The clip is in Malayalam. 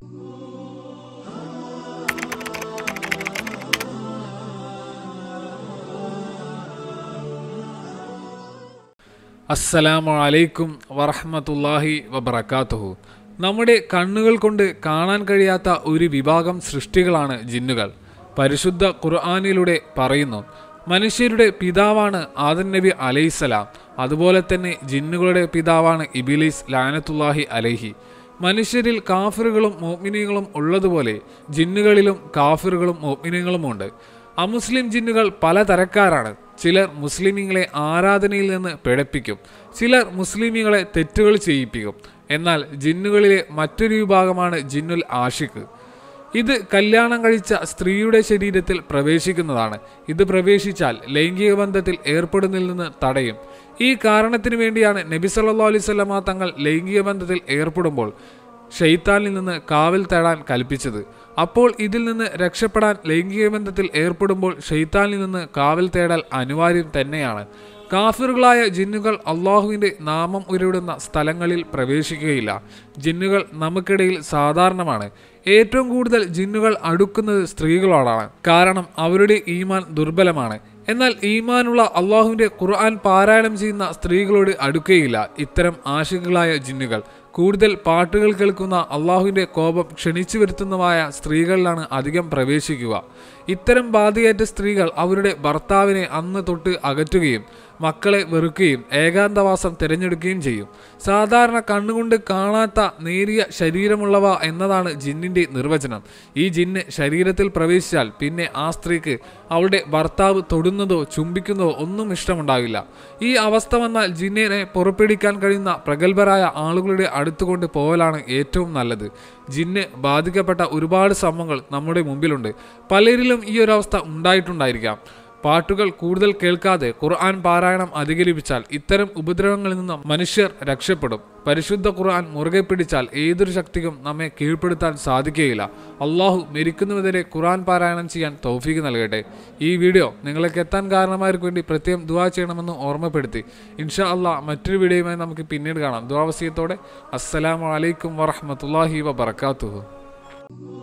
അസ്സലാമു അലൈക്കും വറഹ്മത്തുള്ളാഹി വബറകാതുഹു നമ്മുടെ കണ്ണുകൾ കൊണ്ട് കാണാൻ കഴിയാത്ത ഒരു വിഭാഗം സൃഷ്ടികളാണ് ജിന്നുകൾ പരിശുദ്ധ ഖുർആാനിലൂടെ പറയുന്നു മനുഷ്യരുടെ പിതാവാണ് ആദൻ നബി അലൈസലാം അതുപോലെ തന്നെ ജിന്നുകളുടെ പിതാവാണ് ഇബിലീസ് ലാനത്തുല്ലാഹി അലൈഹി മനുഷ്യരിൽ കാഫിറുകളും മോമിനികളും ഉള്ളതുപോലെ ജിന്നുകളിലും കാഫിറുകളും മോമിനികളും ഉണ്ട് അമുസ്ലിം ജിന്നുകൾ പലതരക്കാരാണ് ചിലർ മുസ്ലിമീങ്ങളെ ആരാധനയിൽ നിന്ന് പിഴപ്പിക്കും ചിലർ മുസ്ലിമീങ്ങളെ തെറ്റുകൾ ചെയ്യിപ്പിക്കും എന്നാൽ ജിന്നുകളിലെ മറ്റൊരു വിഭാഗമാണ് ജിന്നുൽ ആഷിഖ് ഇത് കല്യാണം കഴിച്ച സ്ത്രീയുടെ ശരീരത്തിൽ പ്രവേശിക്കുന്നതാണ് ഇത് പ്രവേശിച്ചാൽ ലൈംഗിക ബന്ധത്തിൽ ഏർപ്പെടുന്നതിൽ നിന്ന് തടയും ഈ കാരണത്തിനു വേണ്ടിയാണ് നബി സല്ലല്ലാഹു അലൈഹി വസല്ലമ തങ്ങൾ ലൈംഗിക ബന്ധത്തിൽ ഏർപ്പെടുമ്പോൾ ഷെയ്ത്താനിൽ നിന്ന് കാവൽ തേടാൻ കൽപ്പിച്ചത് അപ്പോൾ ഇതിൽ നിന്ന് രക്ഷപ്പെടാൻ ലൈംഗിക ബന്ധത്തിൽ ഏർപ്പെടുമ്പോൾ ഷെയ്ത്താനിൽ നിന്ന് കാവൽ തേടൽ അനിവാര്യം തന്നെയാണ് കാഫിറുകളായ ജിന്നുകൾ അള്ളാഹുവിൻ്റെ നാമം ഉരുവിടുന്ന സ്ഥലങ്ങളിൽ പ്രവേശിക്കുകയില്ല ജിന്നുകൾ നമുക്കിടയിൽ സാധാരണമാണ് ഏറ്റവും കൂടുതൽ ജിന്നുകൾ അടുക്കുന്നത് സ്ത്രീകളോടാണ് കാരണം അവരുടെ ഈമാൻ ദുർബലമാണ് എന്നാൽ ഈമാനുള്ള അള്ളാഹുവിൻ്റെ ഖുർആൻ പാരായണം ചെയ്യുന്ന സ്ത്രീകളോട് അടുക്കുകയില്ല ഇത്തരം ആശികളായ ജിന്നുകൾ കൂടുതൽ പാട്ടുകൾ കേൾക്കുന്ന അള്ളാഹുവിൻ്റെ കോപം ക്ഷണിച്ചു വരുത്തുന്നതായ സ്ത്രീകളിലാണ് അധികം പ്രവേശിക്കുക ഇത്തരം ബാധയേറ്റ സ്ത്രീകൾ അവരുടെ ഭർത്താവിനെ അന്ന് തൊട്ട് അകറ്റുകയും മക്കളെ വെറുക്കുകയും ഏകാന്തവാസം തിരഞ്ഞെടുക്കുകയും ചെയ്യും സാധാരണ കണ്ണുകൊണ്ട് കാണാത്ത നേരിയ ശരീരമുള്ളവ എന്നതാണ് ജിന്നിന്റെ നിർവചനം ഈ ജിന്ന് ശരീരത്തിൽ പ്രവേശിച്ചാൽ പിന്നെ ആ സ്ത്രീക്ക് അവളുടെ ഭർത്താവ് തൊടുന്നതോ ചുംബിക്കുന്നതോ ഒന്നും ഇഷ്ടമുണ്ടാവില്ല ഈ അവസ്ഥ വന്നാൽ ജിന്നിനെ പുറപ്പെടുവിക്കാൻ കഴിയുന്ന പ്രഗത്ഭരായ ആളുകളുടെ അടുത്തുകൊണ്ട് പോകലാണ് ഏറ്റവും നല്ലത് ജിന്ന് ബാധിക്കപ്പെട്ട ഒരുപാട് സംഭവങ്ങൾ നമ്മുടെ മുമ്പിലുണ്ട് പലരിലും ഈ ഒരു അവസ്ഥ ഉണ്ടായിട്ടുണ്ടായിരിക്കാം പാട്ടുകൾ കൂടുതൽ കേൾക്കാതെ ഖുർആൻ പാരായണം അധികരിപ്പിച്ചാൽ ഇത്തരം ഉപദ്രവങ്ങളിൽ നിന്ന് മനുഷ്യർ രക്ഷപ്പെടും പരിശുദ്ധ ഖുർആൻ മുറുകെ പിടിച്ചാൽ ഏതൊരു ശക്തിക്കും നമ്മെ കീഴ്പ്പെടുത്താൻ സാധിക്കുകയില്ല അള്ളാഹു മരിക്കുന്നവരെ ഖുർആൻ പാരായണം ചെയ്യാൻ തൗഫീക്ക് നൽകട്ടെ ഈ വീഡിയോ നിങ്ങൾക്ക് എത്താൻ കാരണമാർക്ക് വേണ്ടി പ്രത്യേകം ദുവാ ചെയ്യണമെന്ന് ഓർമ്മപ്പെടുത്തി ഇൻഷാ അള്ളാഹ് മറ്റൊരു വീഡിയോയുമായി നമുക്ക് പിന്നീട് കാണാം ദുവാവസ്യത്തോടെ അസ്സലാമു അലൈക്കും വറഹ്മത്തുള്ളാഹി വബറകാതുഹു